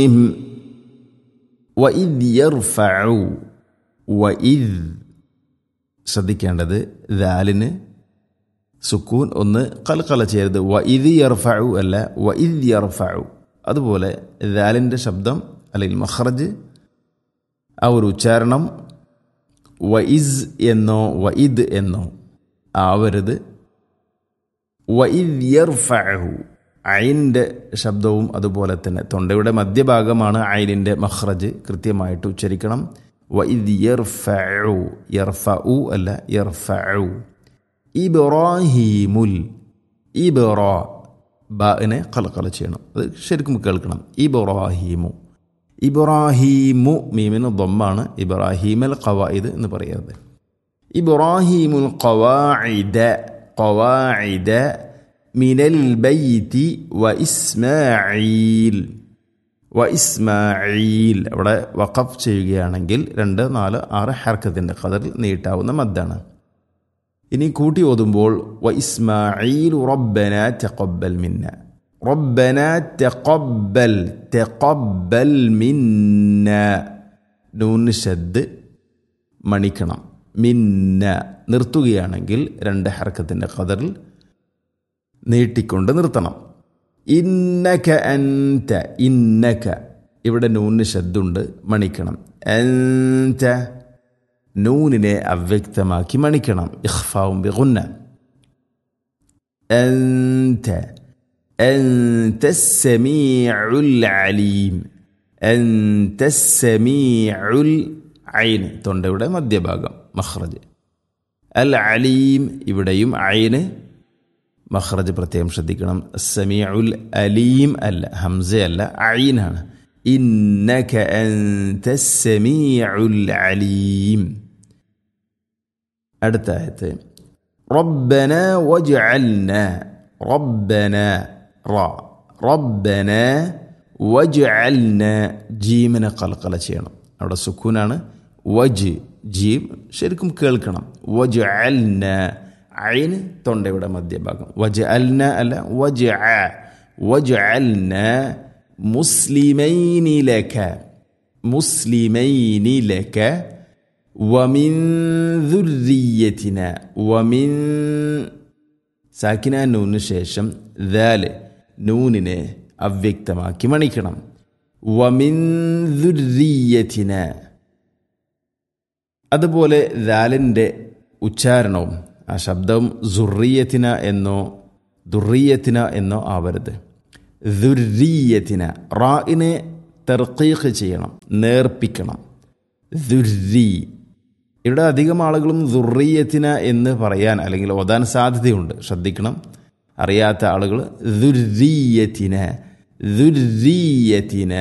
വഇദ് യർഫഉ വഇദ് ശ്രദ്ധിക്കേണ്ടത് ദാലിന് സുക്കൂൻ ഒന്ന് കൽക്കല ചെയ്യരുത് വഇദ് യർഫഉ അല്ല വഇദ് യർഫഉ അതുപോലെ ദാലിൻ്റെ ശബ്ദം അല്ലെങ്കിൽ മഖ്റജ് ആ ഒരു ഉച്ചാരണം വഇസ് എന്നോ വഇദ് എന്നോ ആവരുത് വഇദ് യർഫഉ ഐനിൻ്റെ ശബ്ദവും അതുപോലെ തന്നെ തൊണ്ടയുടെ മധ്യഭാഗമാണ് ഐനിൻ്റെ മഖ്റജ് കൃത്യമായിട്ട് ഉച്ചരിക്കണം വഇദ് യർഫഉ യർഫഉ അല്ല യർഫഉ ഇബ്രാഹീമുൽ ഇബ്റാ ബാഇനെ കലക്കല ചെയ്യണം അത് ശരിക്കും കേൾക്കണം ഇബ്രാഹീമു ഇബ്രാഹീമു മീമിന് ദമ്മാണ് ഇബ്രാഹീമൽ ഖവായിദ് എന്ന് പറയുന്നത് ഇബ്രാഹീമുൽ ഖവാഇദ ഖവാഇദ മിനൽ ബൈത്തി വ ഇസ്മാഈൽ വ ഇസ്മാഈൽ അവിടെ വഖഫ് ചെയ്യുകയാണെങ്കിൽ രണ്ട് നാല് ആറ് ഹർക്കത്തിൻ്റെ കതറിൽ നീട്ടാവുന്ന മദ്ദാണ് ഇനി കൂട്ടി ഓതുമ്പോൾ വ ഇസ്മാഈൽ റബ്ബന തഖബ്ബൽ മിന്ന റബ്ബന തഖബ്ബൽ തഖബ്ബൽ മിന്ന നൂന് ഷദ് മണിക്കണം മിന്ന നിർത്തുകയാണെങ്കിൽ രണ്ട് ഹർക്കത്തിൻ്റെ കതറിൽ നീട്ടിക്കൊണ്ട് നിർത്തണം ഇന്നക അൻത ഇന്നക ഇവിടെ നൂന് ശബ്ദുണ്ട് മണിക്കണം അൻത നൂനിനെ അവ്യക്തമാക്കി മണിക്കണം ഇഖ്ഫാവും ബിഗുന്ന അൻത أنت السميع العليم أنت السميع العين തൊണ്ടയുടെ മധ്യഭാഗം മഖ്റജ് അൽ അലീം ഇവിടെയും ഐന് മഖ്റജ് പ്രത്യേകം ശ്രദ്ധിക്കണം സമീഉൽ അലീം അല്ല ഹംസ അല്ല ഐനാണ് ഇന്നക അൻത സമീഉൽ അലീം അടുത്ത ആയത്ത് റബ്ബന വജ്അൽന റബ്ബന റ റബ്ബന വജ്അൽന ജീമിനെ കൽക്കല ചെയ്യണം അവിടെ സുക്കൂനാണ് വജ് ജീം ശരിക്കും കേൾക്കണം വജ്അൽന ഐന് തൊണ്ടയുടെ മധ്യഭാഗം വജ അൽന അല്ല വജ വജ അൽന മുസ്ലിമൈനിലക മുസ്ലിമൈനിലക വമിൻ ദുർരിയത്തിന വമിൻ സാക്കിന നൂന് ശേഷം ദാല് നൂനിനെ അവ്യക്തമാക്കി മണിക്കണം വമിൻ ദുർരിയത്തിന അതുപോലെ ദാലിൻ്റെ ഉച്ചാരണവും ആ ശബ്ദം സുറിയത്തിന എന്നോ ദുറിയത്തിന എന്നോ ആവരുത് ദുരീയത്തിന റായിനെ തെർക്കീഖ് ചെയ്യണം നേർപ്പിക്കണം ദുരി ഇവിടെ അധികം ആളുകളും ദുറിയത്തിന എന്ന് പറയാൻ അല്ലെങ്കിൽ ഓതാൻ സാധ്യതയുണ്ട് ശ്രദ്ധിക്കണം അറിയാത്ത ആളുകൾ ദുരീയത്തിന ദുരീയത്തിന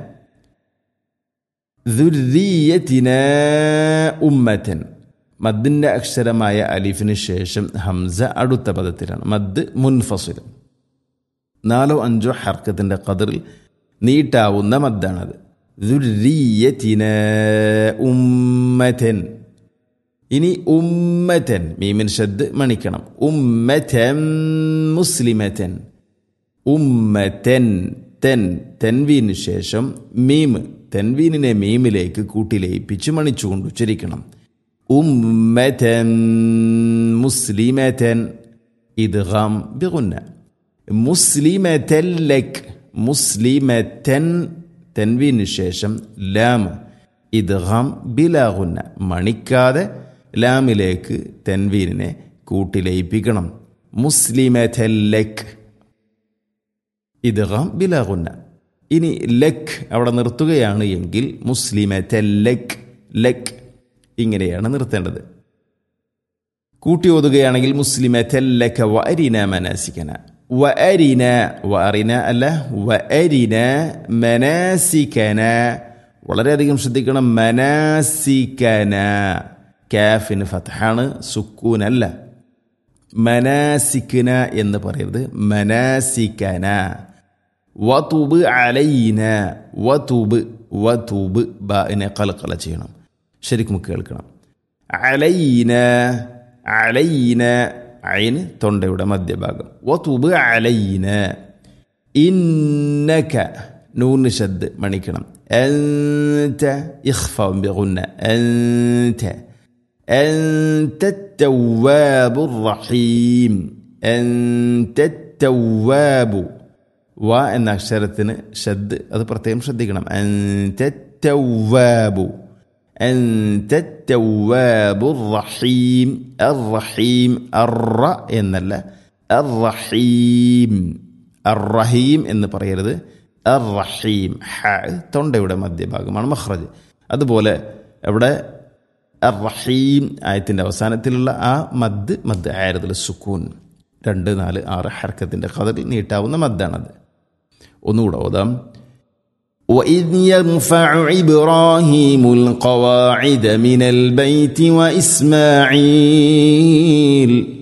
ദുരീയത്തിന ഉമ്മത്തൻ മദ്ദിൻ്റെ അക്ഷരമായ അലിഫിന് ശേഷം ഹംസ അടുത്ത പദത്തിലാണ് മദ് മുൻഫസിൽ നാലോ അഞ്ചോ ഹർക്കത്തിൻ്റെ കതിറിൽ നീട്ടാവുന്ന മദ്ദാണത് ദുരീയത്തിന ഉമ്മതൻ ഇനി ഉമ്മതൻ മീമിൻ ഷദ് മണിക്കണം ഉമ്മതൻ മുസ്ലിമതൻ ഉമ്മതൻ തെൻ തെൻവീന് ശേഷം മീം തെൻവീനിനെ മീമിലേക്ക് കൂട്ടിലയിപ്പിച്ച് മണിച്ചുകൊണ്ട് ഉച്ചരിക്കണം ഉമ്മതൻ മുസ്ലിമതൻ ഇദ്ഗാം ബിഗുന്ന മുസ്ലിമതൻ ലക് മുസ്ലിമതൻ തെൻവീന് ശേഷം ലാം ഇദ്ഗാം ബിലാഗുന്ന മണിക്കാതെ ലാമിലേക്ക് തെൻവീനിനെ കൂട്ടിലയിപ്പിക്കണം മുസ്ലിമതൻ ലക് ഇദ്ഗാം ബിലാഗുന്ന ഇനി ലക് അവിടെ നിർത്തുകയാണ് എങ്കിൽ മുസ്ലിമതൻ ലക് ലക് ഇങ്ങനെയാണ് നിർത്തേണ്ടത് കൂട്ടി ഓതുകയാണെങ്കിൽ മുസ്ലിമ തെല്ലക്ക വ അരിന മനാസിക്കന വ അരിന വ അറിന അല്ല വ അരിന മനാസിക്കന വളരെയധികം ശ്രദ്ധിക്കണം മനാസിക്കന കാഫിന് ഫത്ഹാണ് സുക്കൂനല്ല മനാസിക്കന എന്ന് പറയരുത് മനാസിക്കന വതുബ് അലൈന വതുബ് വതുബ് ബാഇനെ കലക്കല ചെയ്യണം ശരിക്കും കേൾക്കണം അലൈന അലൈന അയിന് തൊണ്ടയുടെ മധ്യഭാഗം വതുബ് അലൈന ഇന്നക നൂന് ഷദ് മണിക്കണം أنت إخفاء بغنة أنت أنت التواب الرحيم أنت التواب വ എന്ന അക്ഷരത്തിന് ഷദ് അത് പ്രത്യേകം ശ്രദ്ധിക്കണം أنت التواب أنت التواب الرحيم الرحيم الر എന്നല്ല الرحيم الرحيم എന്ന് പറയരുത് الرحيم ഹ തൊണ്ടയുടെ മധ്യഭാഗമാണ് മഖ്റജ് അതുപോലെ ഇവിടെ الرحيم ആയത്തിൻ്റെ അവസാനത്തിലുള്ള ആ മദ് മദ് ആയിരത്തിൽ സുക്കൂൻ രണ്ട് നാല് ആറ് ഹർക്കത്തിൻ്റെ കഥകൾ നീട്ടാവുന്ന മദ്ദാണത് ഒന്നുകൂടെ ഓതാം وإذ يرفع إبراهيم القواعد من البيت وإسماعيل